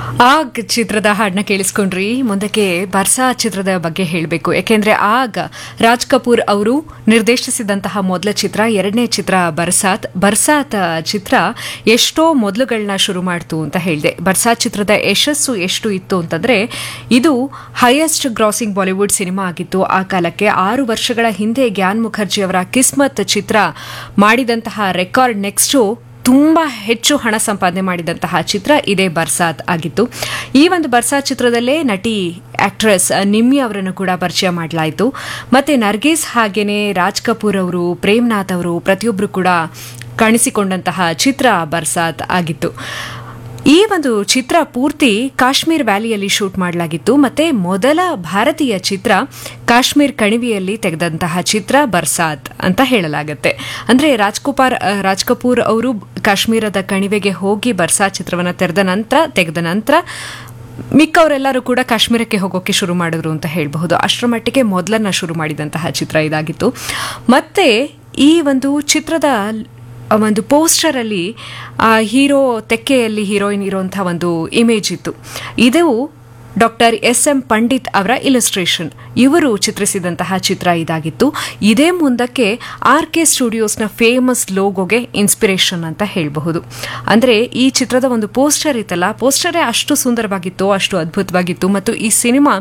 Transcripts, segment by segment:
ಆಗ್ ಚಿತ್ರದ ಹಾಡನ್ನ ಕೇಳಿಸ್ಕೊಂಡ್ರಿ ಮುಂದಕ್ಕೆ ಬರ್ಸಾ ಚಿತ್ರದ ಬಗ್ಗೆ ಹೇಳಬೇಕು ಯಾಕೆಂದ್ರೆ ಆಗ ರಾಜ್ ಕಪೂರ್ ಅವರು ನಿರ್ದೇಶಿಸಿದಂತಹ ಮೊದಲ ಚಿತ್ರ ಎರಡನೇ ಚಿತ್ರ ಬರ್ಸಾತ್ ಬರ್ಸಾತ್ ಚಿತ್ರ ಎಷ್ಟೋ ಮೊದಲುಗಳನ್ನ ಶುರು ಮಾಡ್ತು ಅಂತ ಹೇಳಿದೆ ಬರ್ಸಾತ್ ಚಿತ್ರದ ಯಶಸ್ಸು ಎಷ್ಟು ಇತ್ತು ಅಂತಂದ್ರೆ ಇದು ಹೈಯೆಸ್ಟ್ ಗ್ರಾಸಿಂಗ್ ಬಾಲಿವುಡ್ ಸಿನಿಮಾ ಆಗಿತ್ತು ಆ ಕಾಲಕ್ಕೆ ಆರು ವರ್ಷಗಳ ಹಿಂದೆ ಗ್ಯಾನ್ ಮುಖರ್ಜಿ ಅವರ ಕಿಸ್ಮತ್ ಚಿತ್ರ ಮಾಡಿದಂತಹ ರೆಕಾರ್ಡ್ ನೆಕ್ಸ್ಟು ತುಂಬಾ ಹೆಚ್ಚು ಹಣ ಸಂಪಾದನೆ ಮಾಡಿದಂತಹ ಚಿತ್ರ ಇದೇ ಬರ್ಸಾತ್ ಆಗಿತ್ತು ಈ ಒಂದು ಬರ್ಸಾತ್ ಚಿತ್ರದಲ್ಲೇ ನಟಿ ಆಕ್ಟ್ರೆಸ್ ನಿಮ್ಮಿ ಅವರನ್ನು ಕೂಡ ಪರಿಚಯ ಮಾಡಲಾಯಿತು ಮತ್ತೆ ನರ್ಗೀಸ್ ಹಾಗೇನೆ ರಾಜ್ ಕಪೂರ್ ಅವರು ಪ್ರೇಮ್ನಾಥ್ ಅವರು ಪ್ರತಿಯೊಬ್ಬರು ಕೂಡ ಕಾಣಿಸಿಕೊಂಡಂತಹ ಚಿತ್ರ ಬರ್ಸಾತ್ ಆಗಿತ್ತು ಈ ಒಂದು ಚಿತ್ರ ಪೂರ್ತಿ ಕಾಶ್ಮೀರ್ ವ್ಯಾಲಿಯಲ್ಲಿ ಶೂಟ್ ಮಾಡಲಾಗಿತ್ತು ಮತ್ತೆ ಮೊದಲ ಭಾರತೀಯ ಚಿತ್ರ ಕಾಶ್ಮೀರ್ ಕಣಿವೆಯಲ್ಲಿ ತೆಗೆದಂತಹ ಚಿತ್ರ ಬರ್ಸಾತ್ ಅಂತ ಹೇಳಲಾಗುತ್ತೆ ಅಂದ್ರೆ ರಾಜ್ಕುಮಾರ್ ರಾಜ್ ಕಪೂರ್ ಅವರು ಕಾಶ್ಮೀರದ ಕಣಿವೆಗೆ ಹೋಗಿ ಬರ್ಸಾತ್ ಚಿತ್ರವನ್ನು ತೆರೆದ ನಂತರ ತೆಗೆದ ನಂತರ ಮಿಕ್ಕವರೆಲ್ಲರೂ ಕೂಡ ಕಾಶ್ಮೀರಕ್ಕೆ ಹೋಗೋಕೆ ಶುರು ಮಾಡಿದ್ರು ಅಂತ ಹೇಳಬಹುದು ಅಷ್ಟರ ಮಟ್ಟಿಗೆ ಮೊದಲನ್ನ ಶುರು ಮಾಡಿದಂತಹ ಚಿತ್ರ ಇದಾಗಿತ್ತು ಮತ್ತೆ ಈ ಒಂದು ಚಿತ್ರದ ಒಂದು ಪೋಸ್ಟರ್ ಅಲ್ಲಿ ಆ ಹೀರೋ ತೆಕ್ಕೆಯಲ್ಲಿ ಹೀರೋಯಿನ್ ಇರುವಂತಹ ಒಂದು ಇಮೇಜ್ ಇತ್ತು ಇದು ಡಾಕ್ಟರ್ ಎಸ್ ಎಂ ಪಂಡಿತ್ ಅವರ ಇಲಸ್ಟ್ರೇಷನ್ ಇವರು ಚಿತ್ರಿಸಿದಂತಹ ಚಿತ್ರ ಇದಾಗಿತ್ತು ಇದೇ ಮುಂದಕ್ಕೆ ಆರ್ ಕೆ ಸ್ಟುಡಿಯೋಸ್ನ ಫೇಮಸ್ ಲೋಗೋಗೆ ಇನ್ಸ್ಪಿರೇಷನ್ ಅಂತ ಹೇಳಬಹುದು ಅಂದ್ರೆ ಈ ಚಿತ್ರದ ಒಂದು ಪೋಸ್ಟರ್ ಇತ್ತಲ್ಲ ಪೋಸ್ಟರೇ ಅಷ್ಟು ಸುಂದರವಾಗಿತ್ತು ಅಷ್ಟು ಅದ್ಭುತವಾಗಿತ್ತು ಮತ್ತು ಈ ಸಿನಿಮಾ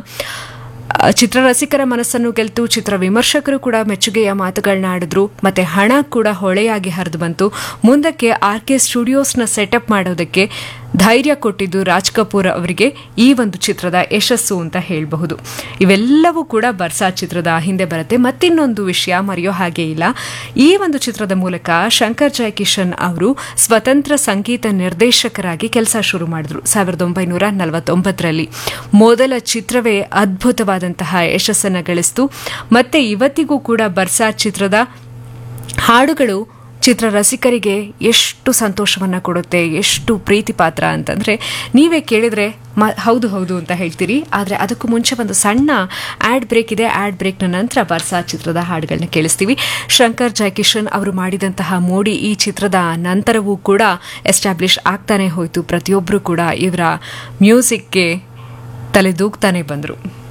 ಚಿತ್ರರಸಿಕರ ಮನಸ್ಸನ್ನು ಗೆಲ್ತು ಚಿತ್ರ ವಿಮರ್ಶಕರು ಕೂಡ ಮೆಚ್ಚುಗೆಯ ಮಾತುಗಳನ್ನ ಆಡಿದ್ರು ಮತ್ತೆ ಹಣ ಕೂಡ ಹೊಳೆಯಾಗಿ ಹರಿದು ಬಂತು ಮುಂದಕ್ಕೆ ಆರ್ ಕೆ ಸ್ಟುಡಿಯೋಸ್ನ ಸೆಟಪ್ ಮಾಡೋದಕ್ಕೆ ಧೈರ್ಯ ಕೊಟ್ಟಿದ್ದು ರಾಜ್ ಕಪೂರ್ ಅವರಿಗೆ ಈ ಒಂದು ಚಿತ್ರದ ಯಶಸ್ಸು ಅಂತ ಹೇಳಬಹುದು ಇವೆಲ್ಲವೂ ಕೂಡ ಬರ್ಸಾ ಚಿತ್ರದ ಹಿಂದೆ ಬರುತ್ತೆ ಮತ್ತಿನ್ನೊಂದು ವಿಷಯ ಮರೆಯೋ ಹಾಗೆ ಇಲ್ಲ ಈ ಒಂದು ಚಿತ್ರದ ಮೂಲಕ ಶಂಕರ್ ಜಯಕಿಶನ್ ಅವರು ಸ್ವತಂತ್ರ ಸಂಗೀತ ನಿರ್ದೇಶಕರಾಗಿ ಕೆಲಸ ಶುರು ಮಾಡಿದ್ರು ಸಾವಿರದ ಒಂಬೈನೂರ ನಲವತ್ತೊಂಬತ್ತರಲ್ಲಿ ಮೊದಲ ಚಿತ್ರವೇ ಅದ್ಭುತವಾದಂತಹ ಯಶಸ್ಸನ್ನು ಗಳಿಸಿತು ಮತ್ತೆ ಇವತ್ತಿಗೂ ಕೂಡ ಬರ್ಸಾ ಚಿತ್ರದ ಹಾಡುಗಳು ಚಿತ್ರ ರಸಿಕರಿಗೆ ಎಷ್ಟು ಸಂತೋಷವನ್ನ ಕೊಡುತ್ತೆ ಎಷ್ಟು ಪ್ರೀತಿ ಪಾತ್ರ ಅಂತಂದ್ರೆ ನೀವೇ ಕೇಳಿದ್ರೆ ಹೌದು ಹೌದು ಅಂತ ಹೇಳ್ತೀರಿ ಆದರೆ ಅದಕ್ಕೂ ಮುಂಚೆ ಒಂದು ಸಣ್ಣ ಆಡ್ ಬ್ರೇಕ್ ಇದೆ ಆಡ್ ಬ್ರೇಕ್ನ ನಂತರ ಬರ್ಸಾ ಚಿತ್ರದ ಹಾಡುಗಳನ್ನ ಕೇಳಿಸ್ತೀವಿ ಶಂಕರ್ ಜಯಕಿಶನ್ ಅವರು ಮಾಡಿದಂತಹ ಮೋಡಿ ಈ ಚಿತ್ರದ ನಂತರವೂ ಕೂಡ ಎಸ್ಟಾಬ್ಲಿಷ್ ಆಗ್ತಾನೆ ಹೋಯಿತು ಪ್ರತಿಯೊಬ್ಬರು ಕೂಡ ಇವರ ಮ್ಯೂಸಿಕ್ಗೆ ತಲೆದೂಗ್ತಾನೆ ಬಂದರು